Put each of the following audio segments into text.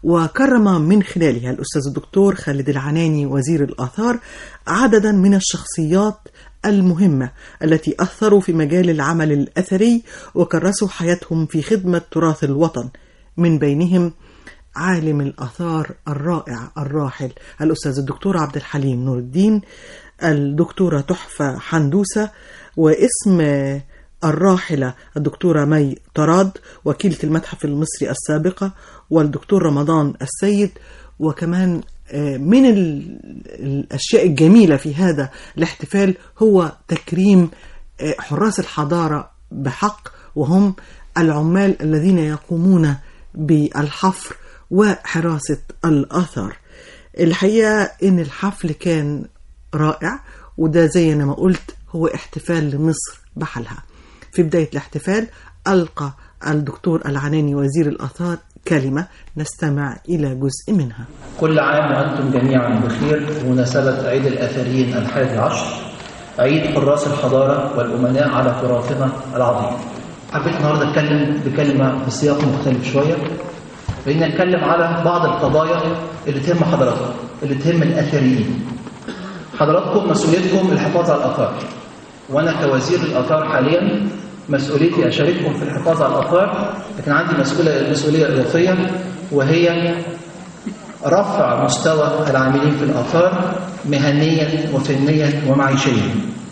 وكرم من خلالها الأستاذ الدكتور خالد العناني وزير الآثار عددا من الشخصيات المهمة التي أثروا في مجال العمل الأثري وكرسوا حياتهم في خدمة تراث الوطن من بينهم عالم الآثار الرائع الراحل الأستاذ الدكتور عبد الحليم نور الدين الدكتورة تحفة حندوسة واسم الراحلة الدكتورة مي طراد وكيلة المتحف المصري السابقة والدكتور رمضان السيد وكمان من الأشياء الجميلة في هذا الاحتفال هو تكريم حراس الحضارة بحق وهم العمال الذين يقومون بالحفر وحراسة الآثار الحقيقة إن الحفل كان رائع وده زي ما قلت هو احتفال لمصر بحالها في بداية الاحتفال ألقى الدكتور العناني وزير الآثار كلمة نستمع إلى جزء منها كل عام وأنتم جميعا بخير بمناسبة عيد الأثريين الحادي عشر عيد حراس الحضارة والأمناء على تراثنا العظيم حبيت النهاردة أتكلم بكلمة بسياق مختلف شوية بإن أتكلم على بعض القضايا اللي تهم حضراتكم اللي تهم الأثريين حضراتكم مسؤوليتكم الحفاظ على الآثار وأنا كوزير الآثار حاليا مسؤوليتي أشارككم في الحفاظ على الآثار لكن عندي مسؤولية مسؤولية إضافية وهي رفع مستوى العاملين في الآثار مهنيا وفنيا ومعيشيا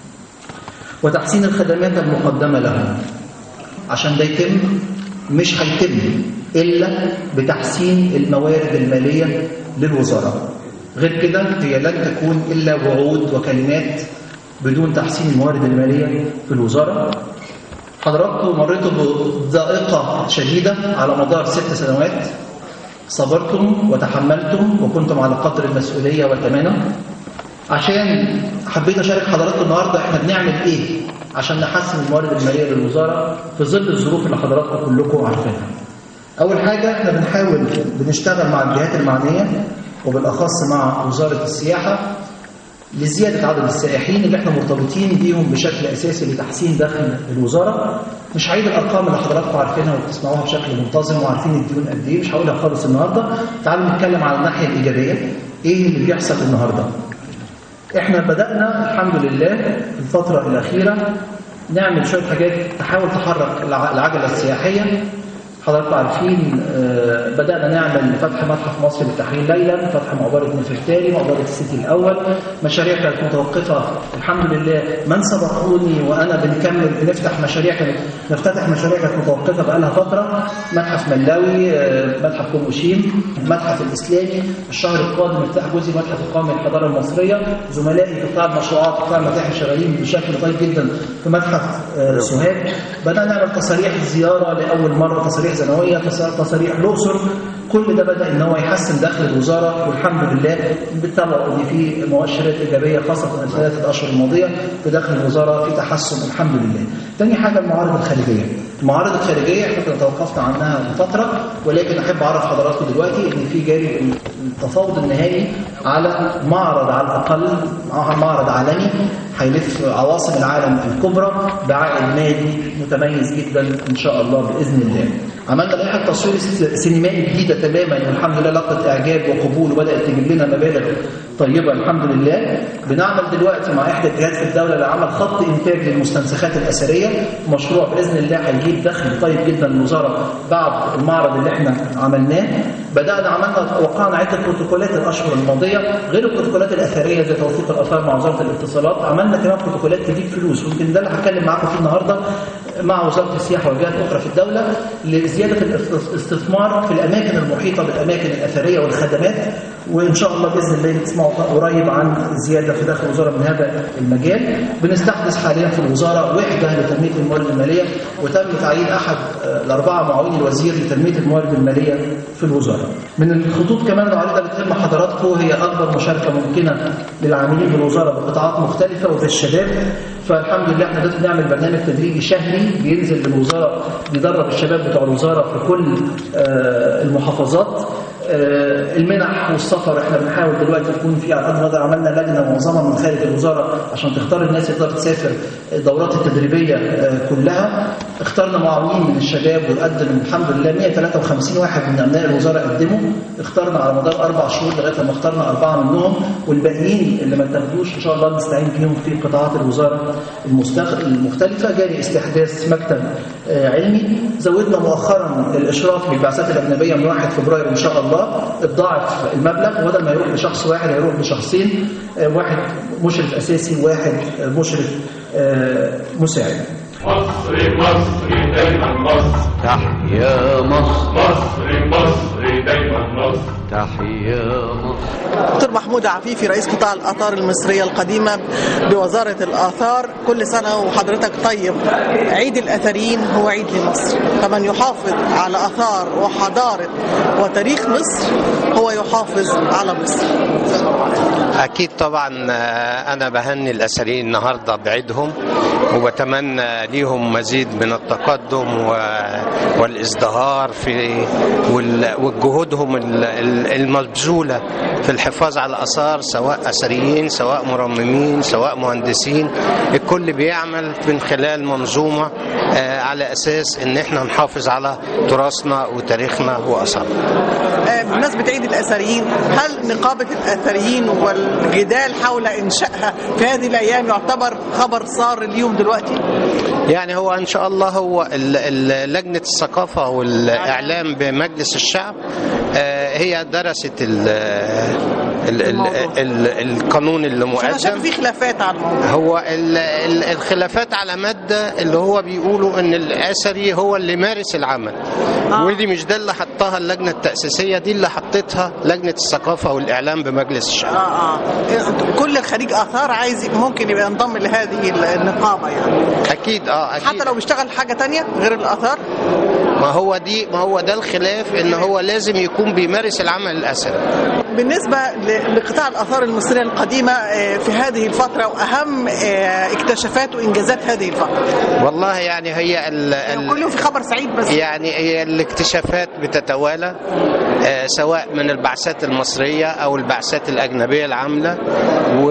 وتحسين الخدمات المقدمة لهم عشان ده يتم مش هيتم إلا بتحسين الموارد المالية للوزارة غير كده هي لن تكون إلا وعود وكلمات بدون تحسين الموارد المالية في الوزارة حضراتكم مريتوا بضائقة شديدة على مدار ست سنوات صبرتم وتحملتم وكنتم على قدر المسؤولية والأمانة عشان حبيت أشارك حضراتكم النهاردة إحنا بنعمل إيه عشان نحسن الموارد المالية للوزارة في ظل الظروف اللي حضراتكم كلكم عارفينها أول حاجة إحنا بنحاول بنشتغل مع الجهات المعنية وبالأخص مع وزارة السياحة لزيادة عدد السائحين اللي احنا مرتبطين بيهم بشكل أساسي لتحسين دخل الوزارة مش هعيد الأرقام اللي حضراتكم عارفينها وبتسمعوها بشكل منتظم وعارفين الديون قد إيه مش هقولها خالص النهاردة تعالوا نتكلم على الناحية الإيجابية إيه اللي بيحصل النهاردة احنا بدأنا الحمد لله في الفترة الأخيرة نعمل شوية حاجات تحاول تحرك العجلة السياحية حضراتكم عارفين بدأنا نعمل فتح متحف مصر للتحرير ليلا فتح مقبرة نفرتاري مقبرة السيتي الأول مشاريع كانت متوقفة الحمد لله من سبقوني وأنا بنكمل بنفتح مشاريع كانت نفتتح مشاريع كانت متوقفة بقالها فترة متحف ملاوي متحف كوموشيم المتحف الإسلامي الشهر القادم افتتاح جزء متحف القومي للحضارة المصرية زملائي في قطاع المشروعات قطاع المتاحف شغالين بشكل طيب جدا في متحف سوهاج بدأنا نعمل تصاريح زيارة لأول مرة تصاريح زنوية تصاريح الأقصر كل ده بدأ ان هو يحسن دخل الوزارة والحمد لله بالطبع ان في مؤشرات إيجابية خاصة في الثلاثة أشهر الماضية في دخل الوزارة في تحسن الحمد لله تاني حاجة المعارض الخارجية المعارض الخارجية احنا كنا توقفنا عنها من فترة ولكن أحب أعرف حضراتكم دلوقتي ان في جاري التفاوض النهائي على معرض على الأقل معرض عالمي هيلف عواصم العالم الكبرى بعائد مالي متميز جدا ان شاء الله باذن الله. عملنا لائحه تصوير سينمائي جديده تماما والحمد لله لقت اعجاب وقبول وبدات تجيب لنا مبالغ طيبه الحمد لله. بنعمل دلوقتي مع احدى الجهات في الدوله لعمل خط انتاج للمستنسخات الاثريه مشروع باذن الله هيجيب دخل طيب جدا للوزاره بعد المعرض اللي احنا عملناه. بدانا عملنا وقعنا عده بروتوكولات الاشهر الماضيه غير البروتوكولات الاثريه زي توثيق الاثار مع وزاره الاتصالات عملنا كمان بروتوكولات تجيب فلوس ويمكن ده اللي هتكلم معاكم فيه النهارده مع وزاره السياحه وجهات اخرى في الدوله لزياده الاستثمار في الاماكن المحيطه بالاماكن الاثريه والخدمات وان شاء الله باذن الله تسمعوا قريب عن زياده في داخل الوزاره من هذا المجال بنستحدث حاليا في الوزاره وحده لتنميه الموارد الماليه وتم تعيين احد الاربعه معاونين الوزير لتنميه الموارد الماليه في الوزاره من الخطوط كمان العريضه اللي تهم حضراتكم هي اكبر مشاركه ممكنه للعاملين بالوزاره بقطاعات مختلفه وفي الشباب فالحمد لله احنا دلوقتي بنعمل برنامج تدريبي شهري بينزل للوزاره بيدرب الشباب بتوع الوزاره في كل المحافظات آه، المنح والسفر احنا بنحاول دلوقتي يكون في على قد ما نقدر عملنا لجنه منظمه من خارج الوزاره عشان تختار الناس اللي تقدر تسافر الدورات التدريبيه آه، كلها اخترنا معاونين من الشباب وقدم الحمد لله 153 واحد من ابناء الوزاره قدموا اخترنا على مدار اربع شهور لغايه ما اخترنا اربعه منهم والباقيين اللي ما تاخدوش ان شاء الله نستعين فيهم في قطاعات الوزاره المستخ- المختلفه جاري استحداث مكتب آه، علمي زودنا مؤخرا الاشراف بالبعثات الاجنبيه من 1 فبراير ان شاء الله اتضاعف المبلغ وبدل ما يروح لشخص واحد هيروح لشخصين آه، واحد مشرف اساسي وواحد آه، مشرف آه، مساعد مصر مصر دايما مصر تحيا مصر مصر مصر دايما مصر تحيا مصر دكتور محمود عفيفي رئيس قطاع الآثار المصرية القديمة بوزارة الآثار كل سنة وحضرتك طيب عيد الأثريين هو عيد لمصر فمن يحافظ على آثار وحضارة وتاريخ مصر هو يحافظ على مصر أكيد طبعا آه، أنا بهني الأثريين النهاردة بعيدهم وبتمنى ليهم مزيد من التقدم و- والازدهار في وال- وجهودهم ال- ال- المبذولة في الحفاظ على الآثار سواء أثريين سواء مرممين سواء مهندسين الكل بيعمل من خلال منظومة آه، على أساس إن إحنا نحافظ على تراثنا وتاريخنا وآثارنا آه، بمناسبة عيد الأثريين هل نقابة الأثريين والجدال حول إنشائها في هذه الأيام يعتبر خبر صار اليوم دلوقتي؟ يعني هو ان شاء الله هو ال- ال- لجنه الثقافه والاعلام بمجلس الشعب آه، هي درست ال ال ال الموضوع. ال القانون اللي أنا شايف مقدم في خلافات على الموضوع هو ال ال الخلافات على ماده اللي هو بيقولوا ان الاثري هو اللي مارس العمل آه. ودي مش ده اللي حطها اللجنه التاسيسيه دي اللي حطتها لجنه الثقافه والاعلام بمجلس الشعب اه اه كل خريج اثار عايز ممكن يبقى ينضم لهذه النقابه يعني اكيد اه اكيد حتى لو بيشتغل حاجه تانية غير الاثار ما هو دي ما هو ده الخلاف ان هو لازم يكون بيمارس العمل الاثري بالنسبه ل- لقطاع الاثار المصريه القديمه آه، في هذه الفتره واهم آه، اكتشافات وانجازات هذه الفتره والله يعني هي ال ال كل يوم في خبر سعيد بس يعني هي الاكتشافات بتتوالى آه، سواء من البعثات المصرية أو البعثات الأجنبية العاملة و...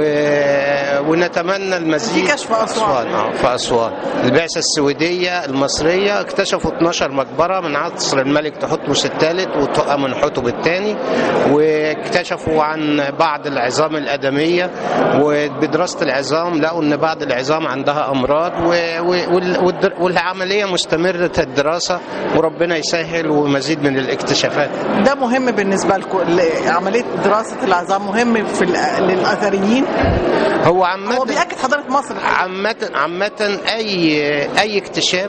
ونتمنى المزيد في كشف أسوان. آه، في أسوان البعثة السويدية المصرية اكتشفوا 12 مقبرة من عصر الملك تحتمس الثالث وتؤمن حتب الثاني واكتشفوا عن بعض العظام الآدمية وبدراسة العظام لقوا أن بعض العظام عندها أمراض و... و... وال- والدر- والعملية مستمرة الدراسة وربنا يسهل ومزيد من الاكتشافات ده مهم بالنسبه لكم عمليه دراسه العظام مهم في الأ- للاثريين هو هو عامة بياكد حضاره مصر عامة عامة أي أي اكتشاف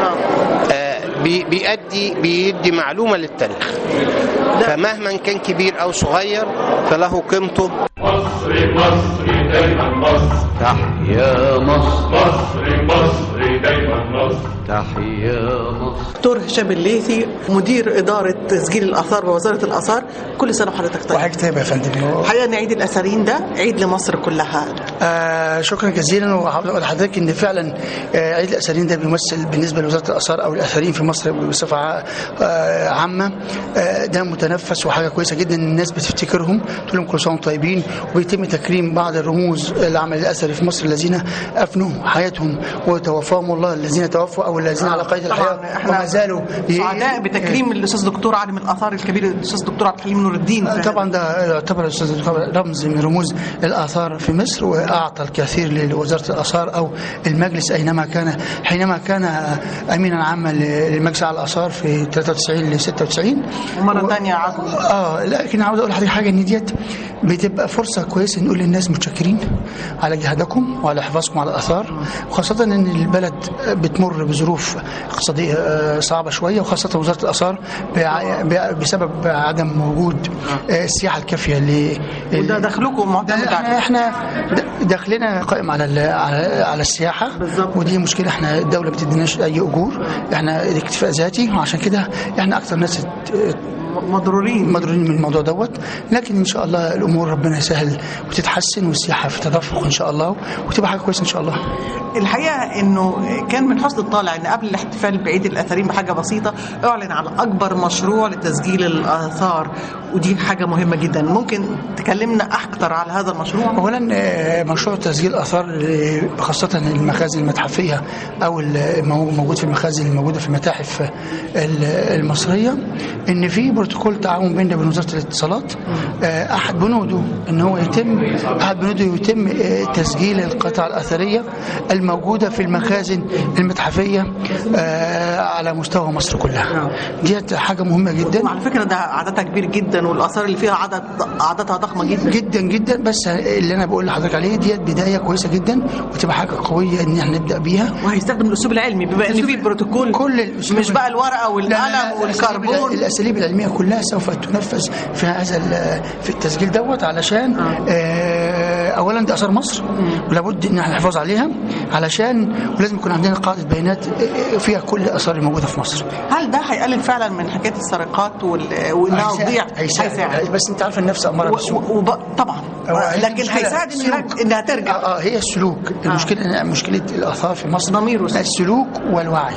آه، بي- بيأدي بيدي معلومة للتاريخ فمهما كان كبير أو صغير فله قيمته مصر مصر دايما مصر تحيا مصر مصر مصر دايما مصر تحيا مصر دكتور هشام الليثي مدير اداره تسجيل الاثار بوزاره الاثار كل سنه وحضرتك طيب وحضرتك طيب يا فندم الحقيقه ان عيد الاثريين ده عيد لمصر كلها آه شكرا جزيلا وحابب اقول لحضرتك ان فعلا آه عيد الاثريين ده بيمثل بالنسبه لوزاره الاثار او الاثريين في مصر بصفه ع- آه عامه آه ده متنفس وحاجه كويسه جدا ان الناس بتفتكرهم تقول لهم كل سنه وانتم طيبين وبيتم تكريم بعض الرموز العمل الاثري في مصر الذين افنوا حياتهم وتوفاهم الله الذين توفوا او الذين على قيد طبعا الحياه احنا وما زالوا ي- سعداء بتكريم الاستاذ دكتور عالم الاثار الكبير الاستاذ دكتور عبد الحليم نور الدين في طبعا ده يعتبر الاستاذ الدكتور رمز من رموز الاثار في مصر واعطى الكثير لوزاره الاثار او المجلس اينما كان حينما كان امينا عاما للمجلس على الاثار في 93 ل 96 ومرة تانية عاد. اه لكن عاوز اقول لحضرتك حاجه ان ديت بتبقى فرصه كويسه نقول للناس متشكرين على جهدكم وعلى حفاظكم على الاثار وخاصه ان البلد بتمر بظروف اقتصاديه آه، صعبه شويه وخاصه وزاره الاثار بع- ب- بسبب عدم وجود آه، السياحه الكافيه ل وده دخلكم معتمد احنا عليه احنا د- دخلنا قائم على ال- على على السياحه بالظبط. ودي مشكله احنا الدوله ما بتديناش اي اجور احنا اكتفاء ذاتي وعشان كده احنا اكتر ناس ات- مضرورين مضرورين من الموضوع دوت لكن ان شاء الله الامور ربنا يسهل وتتحسن والسياحه في تدفق ان شاء الله وتبقى حاجه كويسه ان شاء الله الحقيقه انه كان من حسن الطالع ان قبل الاحتفال بعيد الاثرين بحاجه بسيطه اعلن على اكبر مشروع لتسجيل الاثار ودي حاجه مهمه جدا ممكن تكلمنا اكتر على هذا المشروع اولا آه، مشروع تسجيل اثار آه، خاصه المخازن المتحفيه او الموجود في المخازن الموجوده في المتاحف ال- المصريه ان في بروتوكول تعاون بيننا وبين وزاره الاتصالات آه، احد بنوده ان هو يتم احد بنوده يتم آه، تسجيل القطع الاثريه الموجوده في المخازن المتحفيه آه، على مستوى مصر كلها ديت حاجه مهمه جدا وعلى فكره ده عددها كبير جدا والاثار اللي فيها عدد عددها ضخمه جدا جدا جدا بس اللي انا بقول لحضرتك عليه ديت بدايه كويسه جدا وتبقى حاجه قويه ان احنا نبدا بيها وهيستخدم الاسلوب العلمي بما ان في بروتوكول كل الأسلوب مش بقى الورقه لا، لا، لا، والقلم الأساليب- والكربون الاساليب العلميه كلها سوف تنفذ في هذا ال- في التسجيل دوت علشان آه، اولا دي اثار مصر ولابد ان احنا نحافظ عليها علشان ولازم يكون عندنا قاعده بيانات آه، فيها كل الاثار الموجوده في مصر هل ده هيقلل فعلا من حكايه السرقات وال- وانها هيساعد- تضيع هيساعد بس انت عارف النفس اماره بالسوء و- وب... طبعا هو هي لكن المشكلة هيساعد إن السلوك. يرج- انها ترجع اه آه، هي السلوك المشكله مشكله الاثار في مصر ضمير وسلوك. السلوك والوعي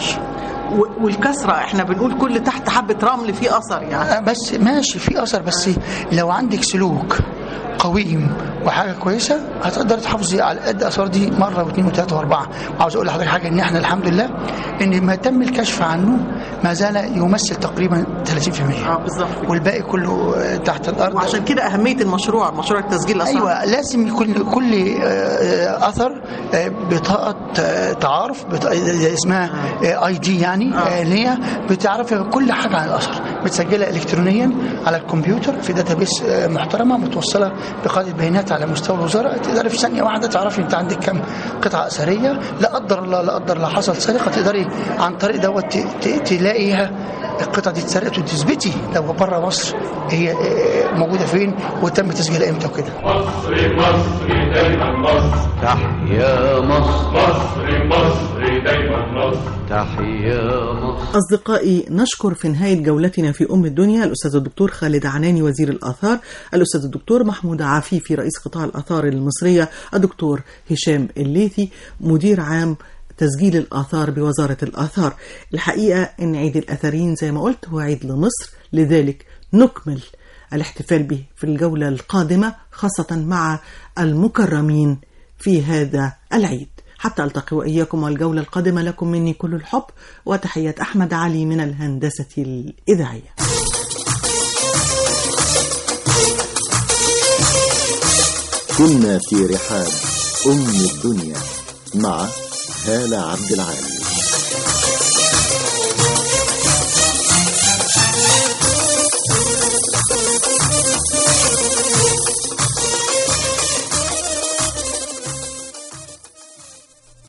و- والكسره احنا بنقول كل تحت حبه رمل فيه اثر يعني آه، بس ماشي في اثر بس لو عندك سلوك قويم وحاجه كويسه هتقدر تحافظي على قد الاثار دي مره واثنين وثلاثه واربعه وعاوز اقول لحضرتك حاجه ان احنا الحمد لله ان ما تم الكشف عنه ما زال يمثل تقريبا 30% اه بالظبط والباقي كله آه، تحت الارض وعشان كده اهميه المشروع مشروع تسجيل الاثار ايوه لازم يكون كل آه، اثر آه، بطاقه آه، تعارف بطاقة اسمها اي دي يعني آه، اللي هي بتعرف كل حاجه عن الاثر بتسجلها الكترونيا على الكمبيوتر في داتابيس آه، محترمه متوصله بقاعده بيانات على مستوى الوزاره تقدري في ثانيه واحده تعرفي انت عندك كم قطعه اثريه لا قدر الله لا قدر الله حصل سرقه تقدري عن طريق دوت ت- ت- تلاقيها القطعه دي اتسرقت وتثبتي لو بره مصر هي آه، موجوده فين وتم تسجيلها امتى وكده مصر مصر دايما مصر تحيا مصر مصر مصر دايما مصر تحيا مصر أصدقائي نشكر في نهاية جولتنا في أم الدنيا الأستاذ الدكتور خالد عناني وزير الآثار الأستاذ الدكتور محمود عفيفي رئيس قطاع الآثار المصرية الدكتور هشام الليثي مدير عام تسجيل الآثار بوزارة الآثار الحقيقة أن عيد الأثرين زي ما قلت هو عيد لمصر لذلك نكمل الاحتفال به في الجولة القادمة خاصة مع المكرمين في هذا العيد حتى ألتقي وإياكم والجولة القادمة لكم مني كل الحب وتحيات أحمد علي من الهندسة الإذاعية كنا في رحاب أم الدنيا مع هالة عبد العال